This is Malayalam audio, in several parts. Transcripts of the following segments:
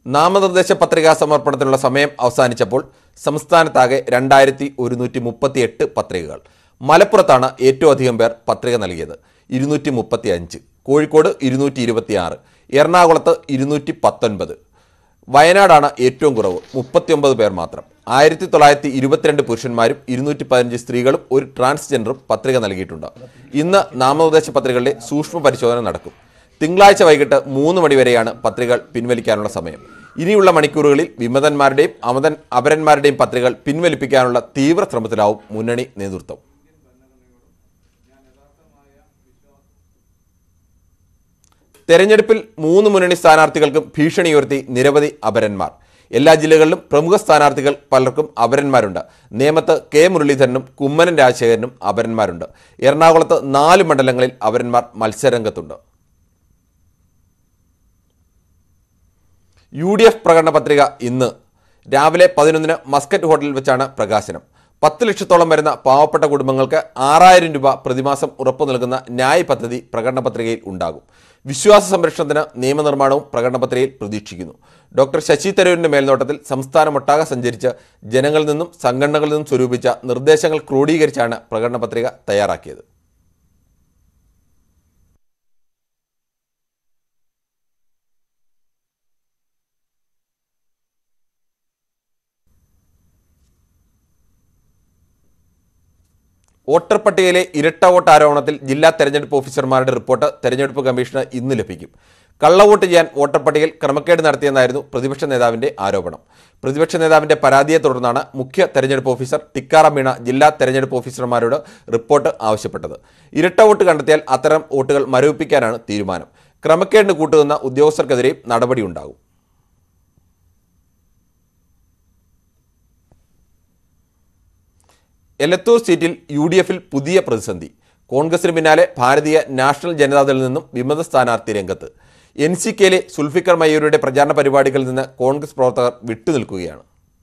നാമനിർദ്ദേശ പത്രികാ സമർപ്പണത്തിനുള്ള സമയം അവസാനിച്ചപ്പോൾ സംസ്ഥാനത്താകെ രണ്ടായിരത്തി ഒരുന്നൂറ്റി മുപ്പത്തി എട്ട് പത്രികകൾ മലപ്പുറത്താണ് ഏറ്റവും അധികം പേർ പത്രിക നൽകിയത് ഇരുന്നൂറ്റി മുപ്പത്തി അഞ്ച് കോഴിക്കോട് ഇരുന്നൂറ്റി ഇരുപത്തി ആറ് എറണാകുളത്ത് ഇരുന്നൂറ്റി പത്തൊൻപത് വയനാടാണ് ഏറ്റവും കുറവ് മുപ്പത്തിയൊമ്പത് പേർ മാത്രം ആയിരത്തി തൊള്ളായിരത്തി ഇരുപത്തിരണ്ട് പുരുഷന്മാരും ഇരുന്നൂറ്റി പതിനഞ്ച് സ്ത്രീകളും ഒരു ട്രാൻസ്ജെൻഡറും പത്രിക നൽകിയിട്ടുണ്ട് ഇന്ന് നാമനിർദ്ദേശ പത്രികകളുടെ സൂക്ഷ്മ പരിശോധന നടക്കും തിങ്കളാഴ്ച വൈകിട്ട് മൂന്ന് മണിവരെയാണ് പത്രികകൾ പിൻവലിക്കാനുള്ള സമയം ഇനിയുള്ള മണിക്കൂറുകളിൽ വിമതന്മാരുടെയും അമതൻ അപരന്മാരുടെയും പത്രികകൾ പിൻവലിപ്പിക്കാനുള്ള തീവ്ര ശ്രമത്തിലാവും മുന്നണി നേതൃത്വം തെരഞ്ഞെടുപ്പിൽ മൂന്ന് മുന്നണി സ്ഥാനാർത്ഥികൾക്കും ഭീഷണി ഉയർത്തി നിരവധി അപരന്മാർ എല്ലാ ജില്ലകളിലും പ്രമുഖ സ്ഥാനാർത്ഥികൾ പലർക്കും അപരന്മാരുണ്ട് നേമത്ത് കെ മുരളീധരനും കുമ്മനം രാജശേഖരനും അപരന്മാരുണ്ട് എറണാകുളത്ത് നാല് മണ്ഡലങ്ങളിൽ അപരന്മാർ മത്സരരംഗത്തുണ്ട് യു ഡി എഫ് പ്രകടന പത്രിക ഇന്ന് രാവിലെ പതിനൊന്നിന് മസ്കറ്റ് ഹോട്ടലിൽ വെച്ചാണ് പ്രകാശനം പത്ത് ലക്ഷത്തോളം വരുന്ന പാവപ്പെട്ട കുടുംബങ്ങൾക്ക് ആറായിരം രൂപ പ്രതിമാസം ഉറപ്പു നൽകുന്ന ന്യായ് പദ്ധതി പ്രകടന പത്രികയിൽ ഉണ്ടാകും വിശ്വാസ സംരക്ഷണത്തിന് നിയമനിർമ്മാണവും പ്രകടന പത്രികയിൽ പ്രതീക്ഷിക്കുന്നു ഡോക്ടർ ശശി തരൂരിന്റെ മേൽനോട്ടത്തിൽ സംസ്ഥാനമൊട്ടാകെ സഞ്ചരിച്ച് ജനങ്ങളിൽ നിന്നും സംഘടനകളിൽ നിന്നും സ്വരൂപിച്ച നിർദ്ദേശങ്ങൾ ക്രോഡീകരിച്ചാണ് പ്രകടന പത്രിക തയ്യാറാക്കിയത് വോട്ടർ പട്ടികയിലെ ഇരട്ട വോട്ട് ആരോപണത്തിൽ ജില്ലാ തെരഞ്ഞെടുപ്പ് ഓഫീസർമാരുടെ റിപ്പോർട്ട് തെരഞ്ഞെടുപ്പ് കമ്മീഷന് ഇന്ന് ലഭിക്കും കള്ളവോട്ട് ചെയ്യാൻ വോട്ടർ പട്ടികയിൽ ക്രമക്കേട് നടത്തിയെന്നായിരുന്നു പ്രതിപക്ഷ നേതാവിന്റെ ആരോപണം പ്രതിപക്ഷ നേതാവിന്റെ പരാതിയെ തുടർന്നാണ് മുഖ്യ തെരഞ്ഞെടുപ്പ് ഓഫീസർ ടിക്കാറാം മീണ ജില്ലാ തെരഞ്ഞെടുപ്പ് ഓഫീസർമാരോട് റിപ്പോർട്ട് ആവശ്യപ്പെട്ടത് ഇരട്ട വോട്ട് കണ്ടെത്തിയാൽ അത്തരം വോട്ടുകൾ മരവിപ്പിക്കാനാണ് തീരുമാനം ക്രമക്കേടിന് കൂട്ടുനിന്ന ഉദ്യോഗസ്ഥർക്കെതിരെയും നടപടിയുണ്ടാകും എലത്തൂർ സീറ്റിൽ യു ഡി എഫിൽ പുതിയ പ്രതിസന്ധി കോൺഗ്രസിന് പിന്നാലെ ഭാരതീയ നാഷണൽ ജനതാദളിൽ നിന്നും വിമത സ്ഥാനാർത്ഥി രംഗത്ത് എൻ സി കെയിലെ സുൽഫിക്കർ മയൂരിയുടെ പ്രചാരണ പരിപാടികളിൽ നിന്ന് കോൺഗ്രസ് പ്രവർത്തകർ വിട്ടുനിൽക്കുകയാണ്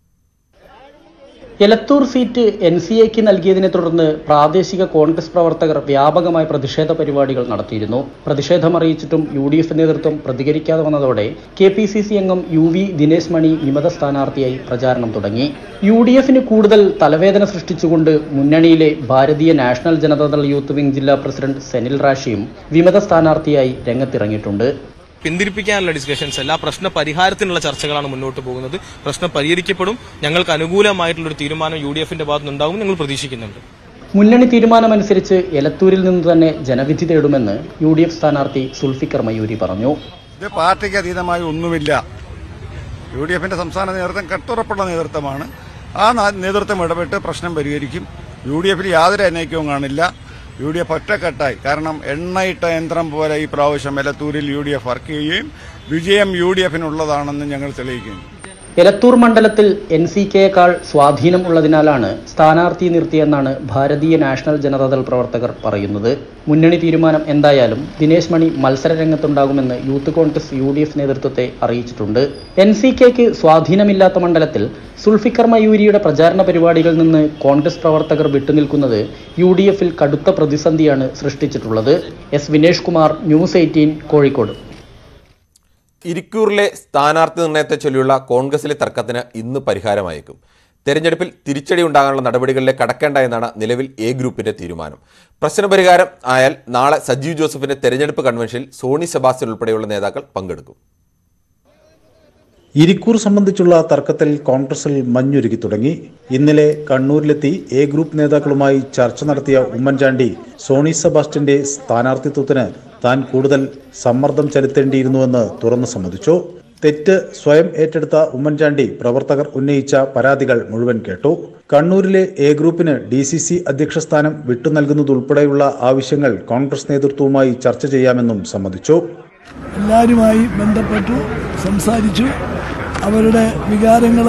എലത്തൂർ സീറ്റ് എൻ സി എക്ക് നൽകിയതിനെ തുടർന്ന് പ്രാദേശിക കോൺഗ്രസ് പ്രവർത്തകർ വ്യാപകമായ പ്രതിഷേധ പരിപാടികൾ നടത്തിയിരുന്നു പ്രതിഷേധം അറിയിച്ചിട്ടും യു ഡി എഫ് നേതൃത്വം പ്രതികരിക്കാതെ വന്നതോടെ കെ പി സി സി അംഗം യു വി ദിനേശ് മണി വിമത സ്ഥാനാർത്ഥിയായി പ്രചാരണം തുടങ്ങി യു ഡി എഫിന് കൂടുതൽ തലവേദന സൃഷ്ടിച്ചുകൊണ്ട് മുന്നണിയിലെ ഭാരതീയ നാഷണൽ ജനതാദൾ യൂത്ത് വിംഗ് ജില്ലാ പ്രസിഡന്റ് സെനിൽ റാഷിയും വിമത സ്ഥാനാർത്ഥിയായി രംഗത്തിറങ്ങിയിട്ടുണ്ട് പിന്തിരിപ്പിക്കാനുള്ള ഡിസ്കഷൻസ് അല്ല പ്രശ്ന പരിഹാരത്തിനുള്ള ചർച്ചകളാണ് മുന്നോട്ട് പോകുന്നത് പ്രശ്നം പരിഹരിക്കപ്പെടും ഞങ്ങൾക്ക് അനുകൂലമായിട്ടുള്ള ഒരു തീരുമാനം യു ഡി എഫിന്റെ ഭാഗത്തുനിന്നുണ്ടാകും ഞങ്ങൾ പ്രതീക്ഷിക്കുന്നുണ്ട് മുന്നണി തീരുമാനമനുസരിച്ച് എലത്തൂരിൽ നിന്ന് തന്നെ ജനവിധി തേടുമെന്ന് യു ഡി എഫ് സ്ഥാനാർത്ഥി സുൽഫിക്കർ മയൂരി പറഞ്ഞു ഇത് പാർട്ടിക്ക് അതീതമായി ഒന്നുമില്ല യു ഡി എഫിന്റെ സംസ്ഥാന നേതൃത്വം കട്ടുറപ്പുള്ള നേതൃത്വമാണ് ആ നാ- നേതൃത്വം ഇടപെട്ട് പ്രശ്നം പരിഹരിക്കും യു ഡി എഫിൽ യാതൊരു അനൈക്യവും കാണില്ല യു ഡി എഫ് ഒറ്റക്കെട്ടായി കാരണം എണ്ണയിട്ട യന്ത്രം പോലെ ഈ പ്രാവശ്യം എലത്തൂരിൽ യു ഡി എഫ് വർക്ക് ചെയ്യുകയും വിജയം യു ഡി എഫിനുള്ളതാണെന്ന് ഞങ്ങൾ തെളിയിക്കുകയും എലത്തൂർ മണ്ഡലത്തിൽ എൻ സി കെയേക്കാൾ സ്വാധീനം ഉള്ളതിനാലാണ് സ്ഥാനാർത്ഥി നിർത്തിയെന്നാണ് ഭാരതീയ നാഷണൽ ജനതാദൾ പ്രവർത്തകർ പറയുന്നത് മുന്നണി തീരുമാനം എന്തായാലും ദിനേശ് മണി മത്സര രംഗത്തുണ്ടാകുമെന്ന് youth Congress U D F നേതൃത്വത്തെ അറിയിച്ചിട്ടുണ്ട് എൻ സി കെക്ക് സ്വാധീനമില്ലാത്ത മണ്ഡലത്തിൽ സുൽഫിക്കർ മയൂരിയുടെ പ്രചാരണ പരിപാടികളിൽ നിന്ന് കോൺഗ്രസ് പ്രവർത്തകർ വിട്ടുനിൽക്കുന്നത് യു ഡി എഫിൽ കടുത്ത പ്രതിസന്ധിയാണ് സൃഷ്ടിച്ചിട്ടുള്ളത് S Vinesh Kumar news eighteen Kozhikode ഇരിക്കൂറിലെ സ്ഥാനാർത്ഥി നിർണയത്തെ ചൊല്ലിയുള്ള കോൺഗ്രസിലെ തർക്കത്തിന് ഇന്ന് പരിഹാരമായേക്കും തെരഞ്ഞെടുപ്പിൽ തിരിച്ചടി ഉണ്ടാകാനുള്ള നടപടികളിലേക്ക് കടക്കേണ്ട എന്നാണ് നിലവിൽ എ ഗ്രൂപ്പിന്റെ തീരുമാനം പ്രശ്നപരിഹാരം ആയാൽ നാളെ സജീവ് ജോസഫിന്റെ തെരഞ്ഞെടുപ്പ് കൺവെൻഷനിൽ സോണി സെബാസ്റ്റ്യൻ ഉൾപ്പെടെയുള്ള നേതാക്കൾ പങ്കെടുക്കും ഇരിക്കൂർ സംബന്ധിച്ചുള്ള തർക്കത്തിൽ കോൺഗ്രസിൽ മഞ്ഞുരുകി തുടങ്ങി ഇന്നലെ കണ്ണൂരിലെത്തി എ ഗ്രൂപ്പ് നേതാക്കളുമായി ചർച്ച നടത്തിയ ഉമ്മൻചാണ്ടി സോണി സെബാസ്റ്റ്യന്റെ സ്ഥാനാർത്ഥിത്വത്തിന് താൻ കൂടുതൽ സമ്മർദ്ദം ചെലുത്തേണ്ടിയിരുന്നുവെന്ന് തുറന്നു സമ്മതിച്ചു തെറ്റ് സ്വയം ഏറ്റെടുത്ത ഉമ്മൻചാണ്ടി പ്രവർത്തകർ ഉന്നയിച്ച പരാതികൾ മുഴുവൻ കേട്ടു കണ്ണൂരിലെ എ ഗ്രൂപ്പിന് ഡി സി സി അധ്യക്ഷ സ്ഥാനം വിട്ടുനൽകുന്നതുൾപ്പെടെയുള്ള ആവശ്യങ്ങൾ കോൺഗ്രസ് നേതൃത്വവുമായി ചർച്ച ചെയ്യാമെന്നും സമ്മതിച്ചു എല്ലാവരുമായി ബന്ധപ്പെട്ടു സംസാരിച്ചു അവരുടെ വികാരങ്ങൾ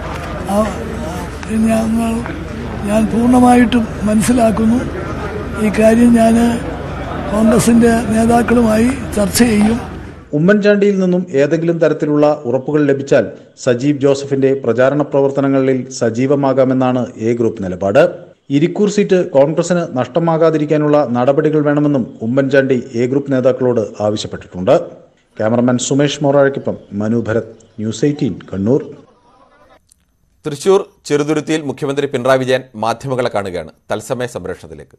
ഞങ്ങൾ ഞാൻ പൂർണ്ണമായിട്ടും മനസ്സിലാക്കുന്നു ഈ കാര്യം ഞാൻ കോൺഗ്രസിൻ്റെ നേതാക്കളുമായി ചർച്ച ചെയ്യും ഉമ്മൻചാണ്ടിയിൽ നിന്നും ഏതെങ്കിലും തരത്തിലുള്ള ഉറപ്പുകൾ ലഭിച്ചാൽ സജീവ് ജോസഫിന്റെ പ്രചാരണ പ്രവർത്തനങ്ങളിൽ സജീവമാകാമെന്നാണ് എ ഗ്രൂപ്പ് നിലപാട് ഇരിക്കൂർ സീറ്റ് കോൺഗ്രസിന് നഷ്ടമാകാതിരിക്കാനുള്ള നടപടികൾ വേണമെന്നും ഉമ്മൻചാണ്ടി എ ഗ്രൂപ്പ് നേതാക്കളോട് ആവശ്യപ്പെട്ടിട്ടുണ്ട് ക്യാമറമാൻ സുമേഷ് മൊറാഴയ്ക്കൊപ്പം മനു ഭരത് ന്യൂസ് എയ്റ്റീൻ കണ്ണൂർ തൃശൂർ ചെറുതുരുത്തിയിൽ മുഖ്യമന്ത്രി പിണറായി വിജയൻ മാധ്യമങ്ങളെ കാണുകയാണ് തത്സമയ സംപ്രേഷണത്തിലേക്ക്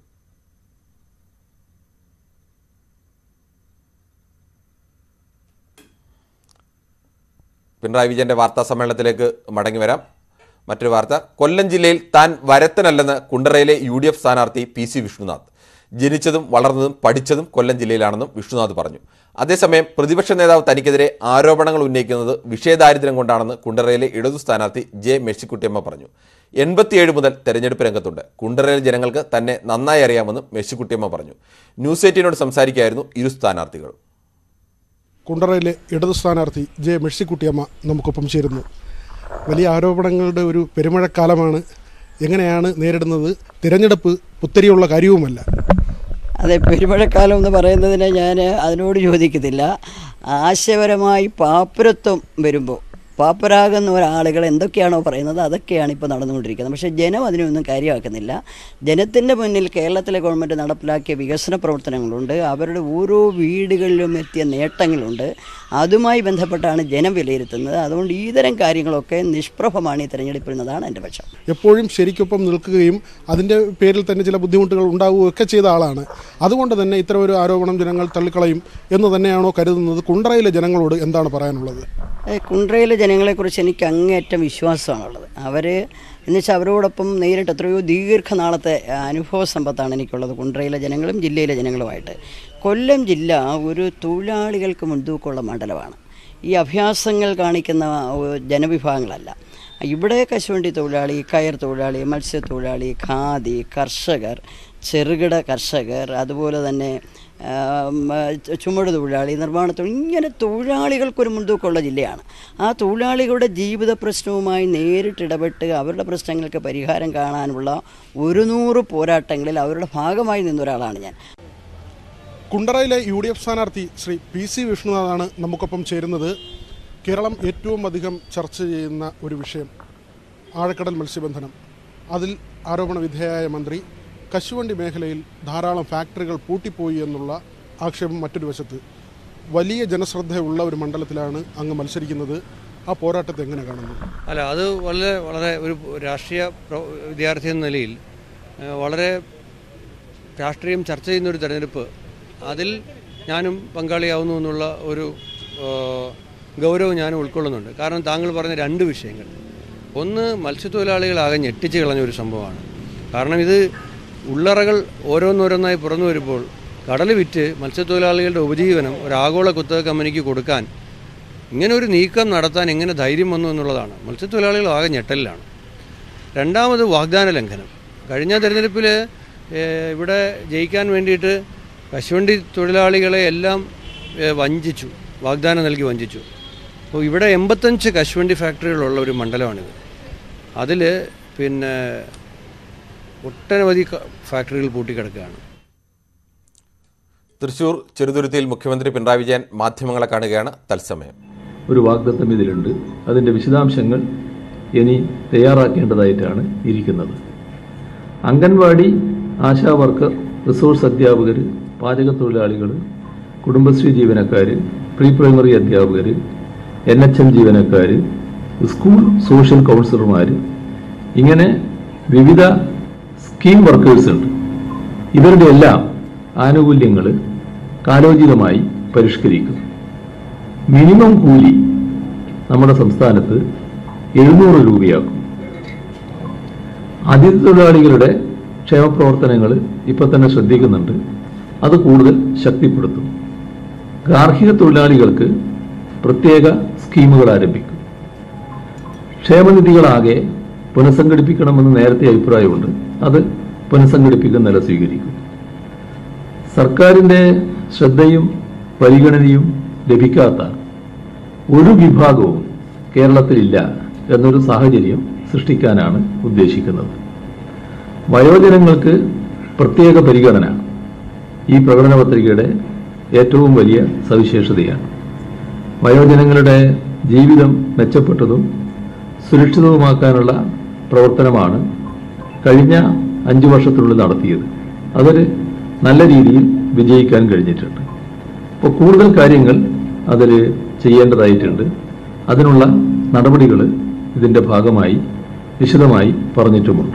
പിണറായി വിജയന്റെ വാർത്താ സമ്മേളനത്തിലേക്ക് മടങ്ങി വരാം മറ്റൊരു വാർത്ത കൊല്ലം ജില്ലയിൽ താൻ വരത്തനല്ലെന്ന് കുണ്ടറയിലെ യു ഡി എഫ് സ്ഥാനാർത്ഥി പി സി വിഷ്ണുനാഥ് ജനിച്ചതും വളർന്നതും പഠിച്ചതും കൊല്ലം ജില്ലയിലാണെന്നും വിഷ്ണുനാഥ് പറഞ്ഞു അതേസമയം പ്രതിപക്ഷ നേതാവ് തനിക്കെതിരെ ആരോപണങ്ങൾ ഉന്നയിക്കുന്നത് വിഷയദാരിദ്ര്യം കൊണ്ടാണെന്ന് കുണ്ടറയിലെ ഇടതു സ്ഥാനാർത്ഥി ജെ മെഴ്സിക്കുട്ടിയമ്മ പറഞ്ഞു എൺപത്തിയേഴ് മുതൽ തെരഞ്ഞെടുപ്പ് രംഗത്തുണ്ട് കുണ്ടറയിലെ ജനങ്ങൾക്ക് തന്നെ നന്നായി അറിയാമെന്നും മെഴ്സിക്കുട്ടിയമ്മ പറഞ്ഞു ന്യൂസ് എയ്റ്റീനോട് സംസാരിക്കുകയായിരുന്നു ഇരു സ്ഥാനാർത്ഥികളും കുണ്ടറയിലെ ഇടതു സ്ഥാനാർത്ഥി ജെ മെഴ്സിക്കുട്ടിയമ്മ നമുക്കൊപ്പം ചേരുന്നു വലിയ ആരോപണങ്ങളുടെ ഒരു പെരുമഴക്കാലമാണ് എങ്ങനെയാണ് നേരിടുന്നത് തിരഞ്ഞെടുപ്പ് പുത്തരിയുള്ള കാര്യവുമല്ല അതെ പെരുമഴക്കാലം എന്ന് പറയുന്നതിന് ഞാൻ അതിനോട് യോജിക്കത്തില്ല ആശയപരമായി പാപ്പരത്വം വരുമ്പോൾ പാപ്പരാകുന്ന ഒരാളുകൾ എന്തൊക്കെയാണോ പറയുന്നത് അതൊക്കെയാണ് ഇപ്പോൾ നടന്നുകൊണ്ടിരിക്കുന്നത് പക്ഷേ ജനം അതിനൊന്നും കാര്യമാക്കുന്നില്ല ജനത്തിൻ്റെ മുന്നിൽ കേരളത്തിലെ ഗവൺമെൻറ് നടപ്പിലാക്കിയ വികസന പ്രവർത്തനങ്ങളുണ്ട് അവരുടെ ഓരോ വീടുകളിലും എത്തിയ നേട്ടങ്ങളുണ്ട് അതുമായി ബന്ധപ്പെട്ടാണ് ജനം വിലയിരുത്തുന്നത് അതുകൊണ്ട് ഈതരം കാര്യങ്ങളൊക്കെ നിഷ്പ്രഭമാണ് ഈ തെരഞ്ഞെടുപ്പിൽ എന്നതാണ് എൻ്റെ പക്ഷം എപ്പോഴും ശരിക്കൊപ്പം നിൽക്കുകയും അതിൻ്റെ പേരിൽ തന്നെ ചില ബുദ്ധിമുട്ടുകൾ ഉണ്ടാവുകയൊക്കെ ചെയ്ത ആളാണ് അതുകൊണ്ട് തന്നെ ഇത്തരം ഒരു ആരോപണം ജനങ്ങൾ തള്ളിക്കളയും എന്ന് തന്നെയാണോ കരുതുന്നത് കുണ്ടറയിലെ ജനങ്ങളോട് എന്താണ് പറയാനുള്ളത് ഏ, കുണ്ട്രയിലെ ജനങ്ങളെക്കുറിച്ച് എനിക്ക് അങ്ങേയറ്റം വിശ്വാസമാണുള്ളത് അവർ എന്നുവെച്ചാൽ അവരോടൊപ്പം നേരിട്ട് എത്രയോ ദീർഘനാളത്തെ അനുഭവ സമ്പത്താണ് എനിക്കുള്ളത് കുണ്ട്രയിലെ ജനങ്ങളും ജില്ലയിലെ ജനങ്ങളുമായിട്ട് കൊല്ലം ജില്ല ഒരു തൊഴിലാളികൾക്ക് മുൻതൂക്കമുള്ള മണ്ഡലമാണ് ഈ അഭ്യാസങ്ങൾ കാണിക്കുന്ന ഏ, ജനവിഭാഗങ്ങളല്ല ഇവിടെ കശുവണ്ടി തൊഴിലാളി കയർ തൊഴിലാളി മത്സ്യത്തൊഴിലാളി ഖാദി കർഷകർ ചെറുകിട കർഷകർ അതുപോലെ തന്നെ ആം, ചു- ചുമട് തൊഴിലാളി നിർമ്മാണ തൊഴിൽ ഇങ്ങനെ തൊഴിലാളികൾക്കൊരു മുൻതൂക്കമുള്ള ജില്ലയാണ് ആ തൊഴിലാളികളുടെ ജീവിത പ്രശ്നവുമായി നേരിട്ട് ഇടപെട്ട് അവരുടെ പ്രശ്നങ്ങൾക്ക് പരിഹാരം കാണാനുള്ള ഒരു നൂറ് പോരാട്ടങ്ങളിൽ അവരുടെ ഭാഗമായി നിന്നൊരാളാണ് ഞാൻ കുണ്ടറയിലെ യു ഡി എഫ് സ്ഥാനാർത്ഥി ശ്രീ പി സി വിഷ്ണുനാഥാണ് നമുക്കൊപ്പം ചേരുന്നത് കേരളം ഏറ്റവും അധികം ചർച്ച ചെയ്യുന്ന ഒരു വിഷയം ആഴക്കടൽ മത്സ്യബന്ധനം അതിൽ ആരോപണ വിധേയയായ മന്ത്രി കശുവണ്ടി മേഖലയിൽ ധാരാളം ഫാക്ടറികൾ പൂട്ടിപ്പോയി എന്നുള്ള ആക്ഷേപം മറ്റൊരു വശത്ത് വലിയ ജനശ്രദ്ധയുള്ള ഒരു മണ്ഡലത്തിലാണ് അങ്ങ് മത്സരിക്കുന്നത് ആ പോരാട്ടത്തെ എങ്ങനെ കാണുന്നു അല്ല അത് വളരെ വളരെ ഒരു രാഷ്ട്രീയ പ്രോ- വിദ്യാർത്ഥി എന്ന നിലയിൽ ഏഹ്, വളരെ രാഷ്ട്രീയം ചർച്ച ചെയ്യുന്ന ഒരു തെരഞ്ഞെടുപ്പ് അതിൽ ഞാനും പങ്കാളിയാവുന്നു എന്നുള്ള ഒരു ഏഹ്, ഗൗരവം ഞാനും ഉൾക്കൊള്ളുന്നുണ്ട് കാരണം താങ്കൾ പറഞ്ഞ രണ്ട് വിഷയങ്ങൾ ഒന്ന് മത്സ്യത്തൊഴിലാളികളാകെ ഞെട്ടിച്ച് കളഞ്ഞ ഒരു സംഭവമാണ് കാരണം ഇത് ഉള്ളറകൾ ഓരോന്നോരോന്നായി പുറന്നു വരുമ്പോൾ കടൽ വിറ്റ് മത്സ്യത്തൊഴിലാളികളുടെ ഉപജീവനം ഒരു ആഗോള കുത്തക കമ്പനിക്ക് കൊടുക്കാൻ ഇങ്ങനെ ഒരു നീക്കം നടത്താൻ എങ്ങനെ ധൈര്യം വന്നു എന്നുള്ളതാണ് മത്സ്യത്തൊഴിലാളികൾ ആകെ ഞെട്ടലിലാണ് രണ്ടാമത് വാഗ്ദാന ലംഘനം കഴിഞ്ഞ തെരഞ്ഞെടുപ്പിൽ ഇവിടെ ജയിക്കാൻ വേണ്ടിയിട്ട് കശുവണ്ടി തൊഴിലാളികളെ എല്ലാം ഏഹ്, വഞ്ചിച്ചു വാഗ്ദാനം നൽകി വഞ്ചിച്ചു അപ്പോൾ ഇവിടെ എൺപത്തഞ്ച് കശുവണ്ടി ഫാക്ടറികളുള്ള ഒരു മണ്ഡലമാണിത് അതിൽ പിന്നെ ഒട്ടനവധി ക- ഫാക്ടറികൾ പൂട്ടിക്കിടക്കുകയാണ് തൃശൂർ ചെറുതുരുത്തിയിൽ മുഖ്യമന്ത്രി പിണറായി വിജയൻ മാധ്യമങ്ങളെ കാണുകയാണ് തത്സമയം ഒരു വാഗ്ദത്തം ഇതിലുണ്ട് അതിൻ്റെ വിശദാംശങ്ങൾ ഇനി തയ്യാറാക്കേണ്ടതായിട്ടാണ് ഇരിക്കുന്നത് അംഗൻവാടി ആശാ വർക്കർ റിസോഴ്സ് അധ്യാപകർ പാചകത്തൊഴിലാളികൾ കുടുംബശ്രീ ജീവനക്കാർ പ്രീ പ്രൈമറി അധ്യാപകർ എൻ എച്ച് എം ജീവനക്കാർ സ്കൂൾ സോഷ്യൽ കൗൺസിലർമാർ ഇങ്ങനെ വിവിധ സ്കീം വർക്കേഴ്സ് ഉണ്ട് ഇവരുടെ എല്ലാം ആനുകൂല്യങ്ങൾ കാലോചിതമായി പരിഷ്കരിക്കും മിനിമം കൂലി നമ്മുടെ സംസ്ഥാനത്ത് എഴുന്നൂറ് രൂപയാക്കും അതിഥി തൊഴിലാളികളുടെ ക്ഷേമപ്രവർത്തനങ്ങൾ ഇപ്പം തന്നെ ശ്രദ്ധിക്കുന്നുണ്ട് അത് കൂടുതൽ ശക്തിപ്പെടുത്തും ഗാർഹിക തൊഴിലാളികൾക്ക് പ്രത്യേക സ്കീമുകൾ ആരംഭിക്കും ക്ഷേമനിധികളാകെ പുനഃസംഘടിപ്പിക്കണമെന്ന് നേരത്തെ അഭിപ്രായമുണ്ട് അത് പുനഃസംഘടിപ്പിക്കുന്ന നില സ്വീകരിക്കും സർക്കാരിൻ്റെ ശ്രദ്ധയും പരിഗണനയും ലഭിക്കാത്ത ഒരു വിഭാഗവും കേരളത്തിലില്ല എന്നൊരു സാഹചര്യം സൃഷ്ടിക്കാനാണ് ഉദ്ദേശിക്കുന്നത് വയോജനങ്ങൾക്ക് പ്രത്യേക പരിഗണന ഈ പ്രകടന പത്രികയുടെ ഏറ്റവും വലിയ സവിശേഷതയാണ് വയോജനങ്ങളുടെ ജീവിതം മെച്ചപ്പെട്ടതും സുരക്ഷിതവുമാക്കാനുള്ള പ്രവർത്തനമാണ് കഴിഞ്ഞ അഞ്ചു വർഷത്തിനുള്ളിൽ നടത്തിയത് അതൊരു നല്ല രീതിയിൽ വിജയിക്കാൻ കഴിഞ്ഞിട്ടുണ്ട് അപ്പോൾ കൂടുതൽ കാര്യങ്ങൾ അതിൽ ചെയ്യേണ്ടതായിട്ടുണ്ട് അതിനുള്ള നടപടികൾ ഇതിൻ്റെ ഭാഗമായി വിശദമായി പറഞ്ഞിട്ടുമുണ്ട്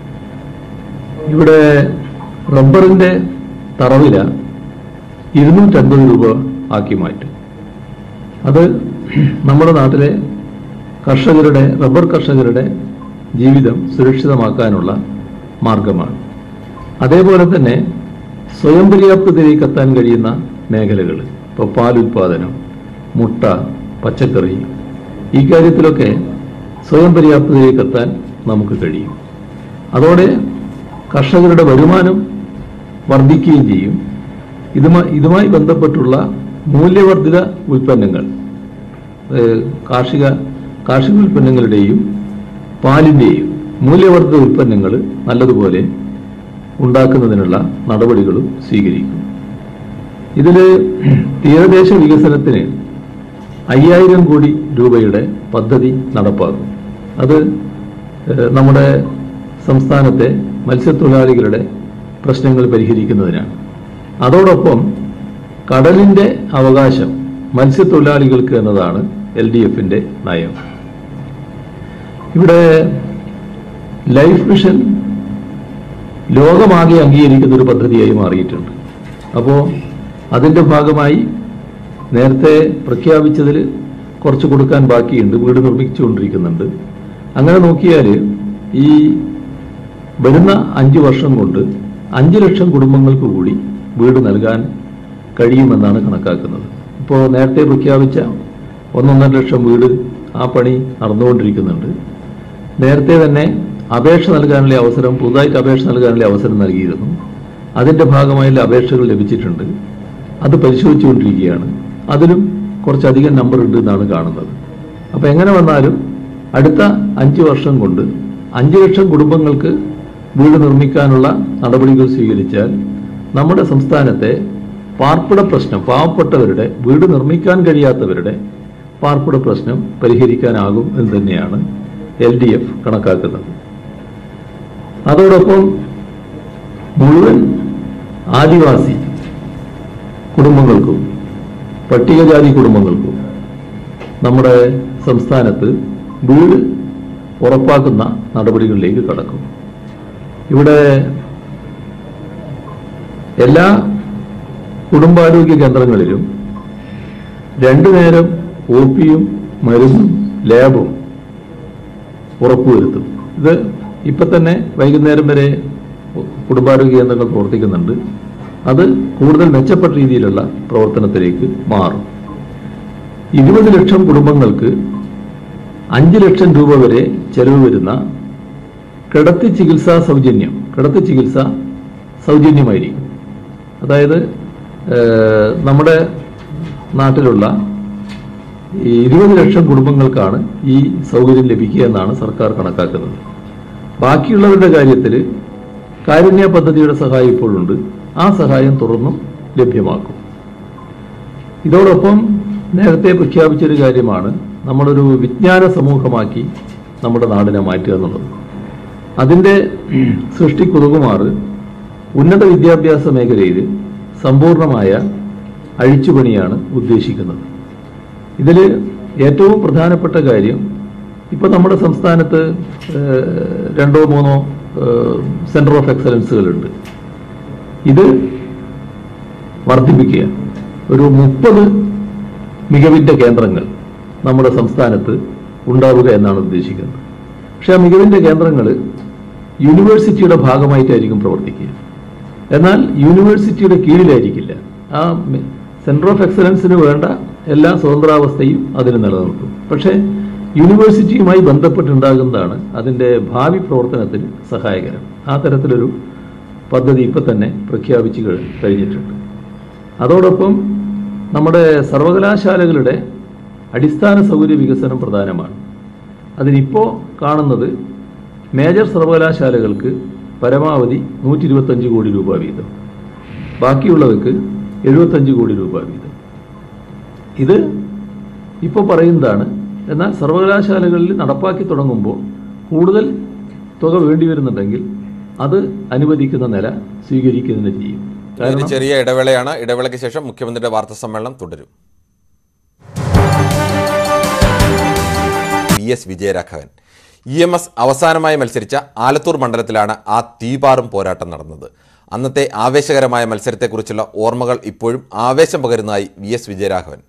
ഇവിടെ റബ്ബറിൻ്റെ തറവില ഇരുന്നൂറ്റൻപത് രൂപ ആക്കി മാറ്റും അത് നമ്മുടെ നാട്ടിലെ കർഷകരുടെ റബ്ബർ കർഷകരുടെ ജീവിതം സുരക്ഷിതമാക്കാനുള്ള മാർഗമാണ് അതേപോലെ തന്നെ സ്വയം പര്യാപ്തതയിലേക്ക് എത്താൻ കഴിയുന്ന മേഖലകൾ ഇപ്പോൾ പാലുൽപാദനം മുട്ട പച്ചക്കറി ഈ കാര്യത്തിലൊക്കെ സ്വയം പര്യാപ്തതയിലേക്ക് എത്താൻ നമുക്ക് കഴിയും അതോടെ കർഷകരുടെ വരുമാനം വർദ്ധിക്കുകയും ചെയ്യും ഇതുമായി ഇതുമായി ബന്ധപ്പെട്ടുള്ള മൂല്യവർദ്ധിത ഉൽപ്പന്നങ്ങൾ ഏഹ് കാർഷിക കാർഷിക ഉൽപ്പന്നങ്ങളുടെയും പാലിൻ്റെയും മൂല്യവർദ്ധിത ഉൽപ്പന്നങ്ങൾ നല്ലതുപോലെ ഉണ്ടാക്കുന്നതിനുള്ള നടപടികളും സ്വീകരിക്കും ഇതിൽ തീരദേശ വികസനത്തിന് അയ്യായിരം കോടി രൂപയുടെ പദ്ധതി നടപ്പാക്കും അത് ഏഹ്, നമ്മുടെ സംസ്ഥാനത്തെ മത്സ്യത്തൊഴിലാളികളുടെ പ്രശ്നങ്ങൾ പരിഹരിക്കുന്നതിനാണ് അതോടൊപ്പം കടലിൻ്റെ അവകാശം മത്സ്യത്തൊഴിലാളികൾക്ക് എന്നതാണ് എൽ ഡി എഫിൻ്റെ നയം ഇവിടെ ലൈഫ് മിഷൻ ലോകമാകെ അംഗീകരിക്കുന്ന ഒരു പദ്ധതിയായി മാറിയിട്ടുണ്ട് അപ്പോൾ അതിൻ്റെ ഭാഗമായി നേരത്തെ പ്രഖ്യാപിച്ചതിൽ കുറച്ച് കൊടുക്കാൻ ബാക്കിയുണ്ട് വീട് നിർമ്മിച്ചുകൊണ്ടിരിക്കുന്നുണ്ട് അങ്ങനെ നോക്കിയാൽ ഈ വരുന്ന അഞ്ച് വർഷം കൊണ്ട് അഞ്ച് ലക്ഷം കുടുംബങ്ങൾക്ക് കൂടി വീട് നൽകാൻ കഴിയുമെന്നാണ് കണക്കാക്കുന്നത് ഇപ്പോൾ നേരത്തെ പ്രഖ്യാപിച്ച ഒന്നൊന്നര ലക്ഷം വീട് ആ പണി നടന്നുകൊണ്ടിരിക്കുന്നുണ്ട് നേരത്തെ തന്നെ അപേക്ഷ നൽകാനുള്ള അവസരം പുതുതായിട്ട് അപേക്ഷ നൽകാനുള്ള അവസരം നൽകിയിരുന്നു അതിൻ്റെ ഭാഗമായുള്ള അപേക്ഷകൾ ലഭിച്ചിട്ടുണ്ട് അത് പരിശോധിച്ചുകൊണ്ടിരിക്കുകയാണ് അതിലും കുറച്ചധികം നമ്പർ ഉണ്ട് എന്നാണ് കാണുന്നത് അപ്പോൾ എങ്ങനെ വന്നാലും അടുത്ത അഞ്ച് വർഷം കൊണ്ട് അഞ്ച് ലക്ഷം കുടുംബങ്ങൾക്ക് വീട് നിർമ്മിക്കാനുള്ള നടപടികൾ സ്വീകരിച്ചാൽ നമ്മുടെ സംസ്ഥാനത്തെ പാർപ്പിട പ്രശ്നം പാവപ്പെട്ടവരുടെ വീട് നിർമ്മിക്കാൻ കഴിയാത്തവരുടെ പാർപ്പിട പ്രശ്നം പരിഹരിക്കാനാകും എന്ന് തന്നെയാണ് എൽ ഡി എഫ് കണക്കാക്കുന്നത് അതോടൊപ്പം മുഴുവൻ ആദിവാസി കുടുംബങ്ങൾക്കും പട്ടികജാതി കുടുംബങ്ങൾക്കും നമ്മുടെ സംസ്ഥാനത്ത് വീട് ഉറപ്പാക്കുന്ന നടപടികളിലേക്ക് കടക്കും ഇവിടെ എല്ലാ കുടുംബാരോഗ്യ കേന്ദ്രങ്ങളിലും രണ്ടു നേരം ഒ പിയും മരുന്നും ലാബും ഉറപ്പുവരുത്തും ഇത് ഇപ്പം തന്നെ വൈകുന്നേരം വരെ കുടുംബാരോഗ്യ കേന്ദ്രങ്ങൾ പ്രവർത്തിക്കുന്നുണ്ട് അത് കൂടുതൽ മെച്ചപ്പെട്ട രീതിയിലുള്ള പ്രവർത്തനത്തിലേക്ക് മാറും ഇരുപത് ലക്ഷം കുടുംബങ്ങൾക്ക് അഞ്ച് ലക്ഷം രൂപ വരെ ചെലവ് വരുന്ന കിടത്തി ചികിത്സാ സൗജന്യം കിടത്തി ചികിത്സ സൗജന്യമായിരിക്കും അതായത് ഏഹ്, നമ്മുടെ നാട്ടിലുള്ള ഈ ഇരുപത് ലക്ഷം കുടുംബങ്ങൾക്കാണ് ഈ സൗകര്യം ലഭിക്കുക എന്നാണ് സർക്കാർ കണക്കാക്കുന്നത് ബാക്കിയുള്ളവരുടെ കാര്യത്തിൽ കാരുണ്യ പദ്ധതിയുടെ സഹായം ഇപ്പോഴുണ്ട് ആ സഹായം തുറന്നും ലഭ്യമാക്കും ഇതോടൊപ്പം നേരത്തെ പ്രഖ്യാപിച്ചൊരു കാര്യമാണ് നമ്മളൊരു വിജ്ഞാന സമൂഹമാക്കി നമ്മുടെ നാടിനെ മാറ്റുക എന്നുള്ളത് അതിൻ്റെ സൃഷ്ടിക്കുതകുമാറ് ഉന്നത വിദ്യാഭ്യാസ മേഖലയിൽ സമ്പൂർണമായ അഴിച്ചുപണിയാണ് ഉദ്ദേശിക്കുന്നത് ഇതിൽ ഏറ്റവും പ്രധാനപ്പെട്ട കാര്യം ഇപ്പോൾ നമ്മുടെ സംസ്ഥാനത്ത് ഏഹ്, രണ്ടോ മൂന്നോ സെൻറ്റർ ഓഫ് എക്സലൻസുകളുണ്ട് ഇത് വർദ്ധിപ്പിക്കുക ഒരു മുപ്പത് മികവിൻ്റെ കേന്ദ്രങ്ങൾ നമ്മുടെ സംസ്ഥാനത്ത് ഉണ്ടാവുക എന്നാണ് ഉദ്ദേശിക്കുന്നത് പക്ഷേ ആ മികവിൻ്റെ കേന്ദ്രങ്ങൾ യൂണിവേഴ്സിറ്റിയുടെ ഭാഗമായിട്ടായിരിക്കും പ്രവർത്തിക്കുക എന്നാൽ യൂണിവേഴ്സിറ്റിയുടെ കീഴിലായിരിക്കില്ല ആ സെൻറ്റർ ഓഫ് എക്സലൻസിന് വേണ്ട എല്ലാ സ്വതന്ത്രാവസ്ഥയും അതിന് നിലനിർത്തും പക്ഷേ യൂണിവേഴ്സിറ്റിയുമായി ബന്ധപ്പെട്ടുണ്ടാകുന്നതാണ് അതിൻ്റെ ഭാവി പ്രവർത്തനത്തിന് സഹായകരം ആ തരത്തിലൊരു പദ്ധതി ഇപ്പം തന്നെ പ്രഖ്യാപിച്ചു കഴി- കഴിഞ്ഞിട്ടുണ്ട് അതോടൊപ്പം നമ്മുടെ സർവകലാശാലകളുടെ അടിസ്ഥാന സൗകര്യ വികസനം പ്രധാനമാണ് അതിനിപ്പോൾ കാണുന്നത് മേജർ സർവകലാശാലകൾക്ക് പരമാവധി നൂറ്റി ഇരുപത്തഞ്ച് കോടി രൂപ വീതം ബാക്കിയുള്ളവർക്ക് എഴുപത്തഞ്ച് കോടി രൂപ വീതം ഇത് ഇപ്പോൾ പറയുന്നതാണ് എന്നാൽ സർവകലാശാലകളിൽ നടപ്പാക്കി തുടങ്ങുമ്പോൾ കൂടുതൽ തുക വേണ്ടി വരുന്നുണ്ടെങ്കിൽ അത് അനുവദിക്കുന്ന നില സ്വീകരിക്കുന്നതിന് ചെയ്യും ഒരു ചെറിയ ഇടവേളയാണ് ഇടവേളയ്ക്ക് ശേഷം മുഖ്യമന്ത്രിയുടെ വാർത്താ സമ്മേളനം തുടരും S Vijayaraghavan E M S അവസാനമായി മത്സരിച്ച ആലത്തൂർ മണ്ഡലത്തിലാണ് ആ തീപാറും പോരാട്ടം നടന്നത് അന്നത്തെ ആവേശകരമായ മത്സരത്തെക്കുറിച്ചുള്ള ഓർമ്മകൾ ഇപ്പോഴും ആവേശം പകരുന്നതായി വി എസ് വിജയരാഘവൻ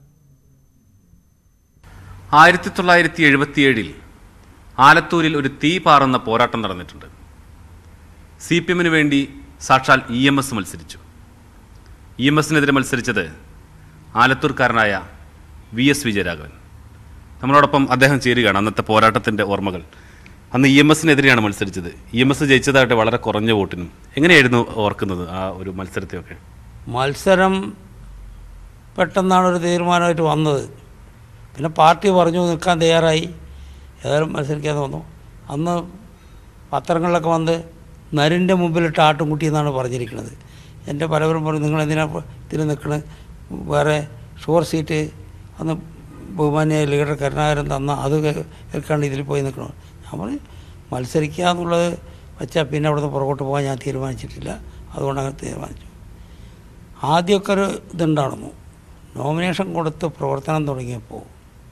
ആയിരത്തി തൊള്ളായിരത്തി എഴുപത്തിയേഴിൽ ആലത്തൂരിൽ ഒരു തീ പാറുന്ന പോരാട്ടം നടന്നിട്ടുണ്ട് സി പി എമ്മിന് വേണ്ടി സാക്ഷാൽ ഇ എം എസ് മത്സരിച്ചു ഇ എം എസിനെതിരെ മത്സരിച്ചത് ആലത്തൂർക്കാരനായ വി എസ് വിജയരാഘവൻ നമ്മളോടൊപ്പം അദ്ദേഹം ചേരുകയാണ് അന്നത്തെ പോരാട്ടത്തിൻ്റെ ഓർമ്മകൾ അന്ന് ഇ എം എസിനെതിരെയാണ് മത്സരിച്ചത് ഇ എം എസ് ജയിച്ചതായിട്ട് വളരെ കുറഞ്ഞ വോട്ടിനും എങ്ങനെയായിരുന്നു ഓർക്കുന്നത് ആ ഒരു മത്സരത്തെയൊക്കെ മത്സരം പെട്ടെന്നാണ് ഒരു തീരുമാനമായിട്ട് വന്നത് പിന്നെ പാർട്ടി പറഞ്ഞു നിൽക്കാൻ തയ്യാറായി ഏതായാലും മത്സരിക്കാൻ തോന്നു അന്ന് പത്രങ്ങളിലൊക്കെ വന്ന് നരിൻ്റെ മുമ്പിലിട്ട് ആട്ടുംകുട്ടി എന്നാണ് പറഞ്ഞിരിക്കുന്നത് എൻ്റെ പലവരും പറഞ്ഞു നിങ്ങൾ എന്തിനാ ഇതിൽ നിൽക്കണത് വേറെ ഷുവർ സീറ്റ് അന്ന് ബഹുമാന്യ ലീഡർ കരുണാകരൻ തന്ന അത് കേൾക്കാണ്ട് ഇതിൽ പോയി നിൽക്കണം ഞാൻ പറഞ്ഞു മത്സരിക്കുക എന്നുള്ളത് വെച്ചാൽ പിന്നെ അവിടുന്ന് പുറകോട്ട് പോകാൻ ഞാൻ തീരുമാനിച്ചിട്ടില്ല അതുകൊണ്ട് അങ്ങനെ തീരുമാനിച്ചു ആദ്യമൊക്കെ ഒരു ഇതുണ്ടായിരുന്നു നോമിനേഷൻ കൊടുത്ത് പ്രവർത്തനം തുടങ്ങിയപ്പോൾ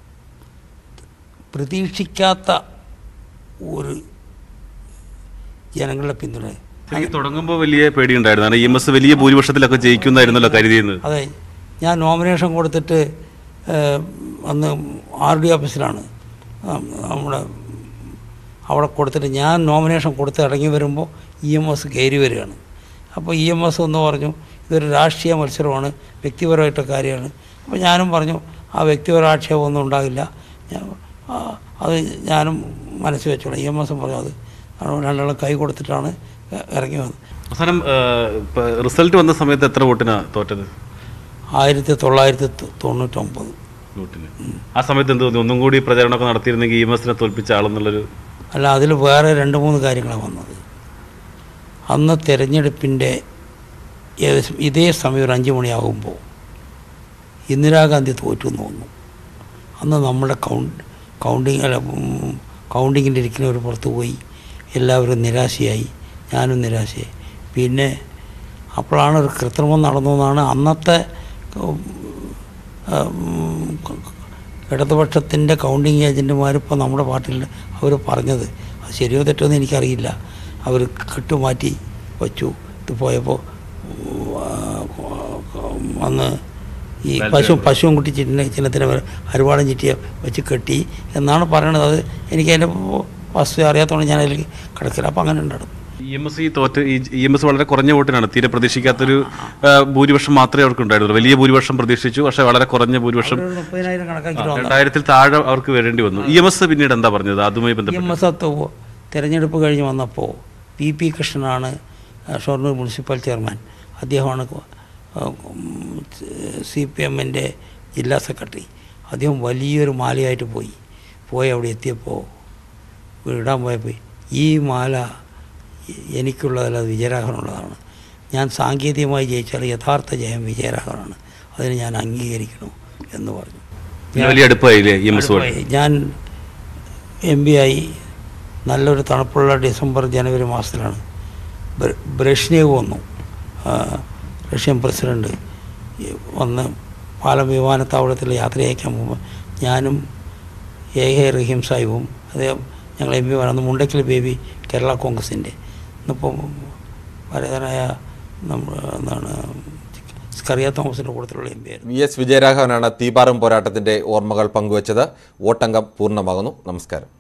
പ്രതീക്ഷിക്കാത്ത ഒരു ജനങ്ങളുടെ പിന്തുണ ശരിക്കും തുടങ്ങുമ്പോൾ വലിയ പേടിയുണ്ടായിരുന്നു കാരണം ഇ എം എസ് വലിയ ഭൂരിപക്ഷത്തിലൊക്കെ ജയിക്കുന്നായിരുന്നല്ലോ കരുതിയിരുന്നത് അതെ ഞാൻ നോമിനേഷൻ കൊടുത്തിട്ട് ഏഹ്, അന്ന് ആർ ഡി ഓഫീസിലാണ് ആ, നമ്മുടെ അവിടെ കൊടുത്തിട്ട് ഞാൻ നോമിനേഷൻ കൊടുത്ത് ഇറങ്ങി വരുമ്പോൾ ഇ എം എസ് കയറി വരികയാണ് അപ്പോൾ ഇ എം എസ് എന്ന് പറഞ്ഞു ഇതൊരു രാഷ്ട്രീയ മത്സരമാണ് വ്യക്തിപരമായിട്ട് കാര്യമാണ് അപ്പോൾ ഞാനും പറഞ്ഞു ആ വ്യക്തിപര ആക്ഷേപമൊന്നും ഉണ്ടാകില്ല ഞാൻ ആ, അത് ഞാനും മനസ്സിൽ വെച്ചോളാം ഇ എം എസും പറഞ്ഞു അത് കാരണം രണ്ടാളും കൈ കൊടുത്തിട്ടാണ് ഇറങ്ങി വന്നത് അവസാനം റിസൾട്ട് വന്ന സമയത്ത് എത്ര വോട്ടിനാണ് തോറ്റത് ആയിരത്തി തൊള്ളായിരത്തി തൊ- തൊണ്ണൂറ്റൊമ്പത് വോട്ടിന് ആ സമയത്ത് എന്ത് തോന്നി ഒന്നും കൂടി പ്രചാരണമൊക്കെ നടത്തിയിരുന്നെങ്കിൽ ഇ എം എസിനെ തോൽപ്പിച്ച ആളെന്നുള്ളൊരു അല്ല അതിൽ വേറെ രണ്ട് മൂന്ന് കാര്യങ്ങളാണ് വന്നത് അന്ന് തെരഞ്ഞെടുപ്പിൻ്റെ ഏകദേശം ഇതേ സമയം ഒരു അഞ്ച് മണിയാകുമ്പോൾ ഇന്ദിരാഗാന്ധി തോറ്റു എന്ന് തോന്നുന്നു അന്ന് നമ്മുടെ കൗണ്ട് കൗണ്ടിങ് അല്ല ഉം, കൗണ്ടിങ്ങിൻ്റെ ഇരിക്കുന്നവർ പുറത്ത് പോയി എല്ലാവരും നിരാശയായി ഞാനും നിരാശയായി പിന്നെ അപ്പോഴാണ് ഒരു കൃത്രിമം നടന്നതെന്നാണ് അന്നത്തെ ഉം, ഉം, ഇടതുപക്ഷത്തിൻ്റെ കൗണ്ടിങ് ഏജൻറ്റുമാർ ഇപ്പോൾ നമ്മുടെ പാർട്ടിയിൽ അവർ പറഞ്ഞത് അത് ശരിയോ തെറ്റോ എന്ന് എനിക്കറിയില്ല അവർ കെട്ടുമാറ്റി വച്ചു ഇത് പോയപ്പോൾ അന്ന് ഈ പശു പശുവും കുട്ടി ചിഹ്ന ചിഹ്നത്തിന് മേലെ അരുവാടം ചിറ്റിയ വെച്ച് കെട്ടി എന്നാണ് പറയണത് അത് എനിക്ക് അതിൻ്റെ വസ്തു അറിയാത്തതുകൊണ്ട് ഞാൻ അതിൽ കിടക്കില്ല അപ്പം അങ്ങനെ ഉണ്ടായിരുന്നു ഇ എം എസ് ഈ തോറ്റ് ഇ എം എസ് വളരെ കുറഞ്ഞ വോട്ടിനാണ് തീരെ പ്രതീക്ഷിക്കാത്തൊരു ആ, ഭൂരിപക്ഷം മാത്രമേ അവർക്ക് ഉണ്ടായിരുന്നുള്ളൂ വലിയ ഭൂരിപക്ഷം പ്രതീക്ഷിച്ചു പക്ഷേ വളരെ കുറഞ്ഞ ഭൂരിപക്ഷം ഒരു മുപ്പതിനായിരം ആ, കണക്കാക്കിയിട്ട് വന്നത് രണ്ടായിരത്തിൽ താഴെ അവർക്ക് വരേണ്ടി വന്നു ഇ എം എസ് പിന്നീട് എന്താ പറഞ്ഞത് അതുമായി എം ബന്ധപ്പെട്ട് എസ് എത്ത് തിരഞ്ഞെടുപ്പ് കഴിഞ്ഞ് വന്നപ്പോൾ പി പി കൃഷ്ണനാണ് ആ, ഷൊർണൂർ മുനിസിപ്പൽ ചെയർമാൻ അദ്ദേഹമാണ് സി പി എമ്മിൻ്റെ ജില്ലാ സെക്രട്ടറി അദ്ദേഹം വലിയൊരു മാലയായിട്ട് പോയി പോയി അവിടെ എത്തിയപ്പോൾ ഇടാൻ പോയപ്പോൾ ഈ മാല എനിക്കുള്ളതല്ല അത് വിജയരാഘവനുള്ളതാണ് ഞാൻ സാങ്കേതികമായി ജയിച്ചാൽ യഥാർത്ഥ ജയം വിജയരാഘവനാണ് അതിന് ഞാൻ അംഗീകരിക്കണം എന്ന് പറഞ്ഞു പിന്നെ വലിയ അടുപ്പായില്ലേ ഇ എം എസ് അടുപ്പായി. ഞാൻ എം പി ആയി നല്ലൊരു തണുപ്പുള്ള ഡിസംബർ ജനുവരി മാസത്തിലാണ് ബ്ര- ബ്രഷ്നേവ് വന്നു ആ, റഷ്യൻ പ്രസിഡന്റ് ഈ വന്ന് പാലം വിമാനത്താവളത്തിൽ യാത്ര അയക്കാൻ പോകുമ്പോൾ ഞാനും എ എ റഹീം സാഹിബും അദ്ദേഹം ഞങ്ങൾ എം പി വന്നു മുണ്ടക്കൽ ബേബി കേരള കോൺഗ്രസിൻ്റെ ഇന്നിപ്പോൾ പരേതനായ നമ്മൾ എന്താണ് സ്കറിയ തോമസിൻ്റെ കൂട്ടത്തിലുള്ള എം പി ആയിരുന്നു വി എസ് വിജയരാഘവനാണ് തീപാറും പോരാട്ടത്തിന്റെ ഓർമ്മകൾ പങ്കുവച്ചത് വോട്ടംഗം പൂർണ്ണമാകുന്നു നമസ്കാരം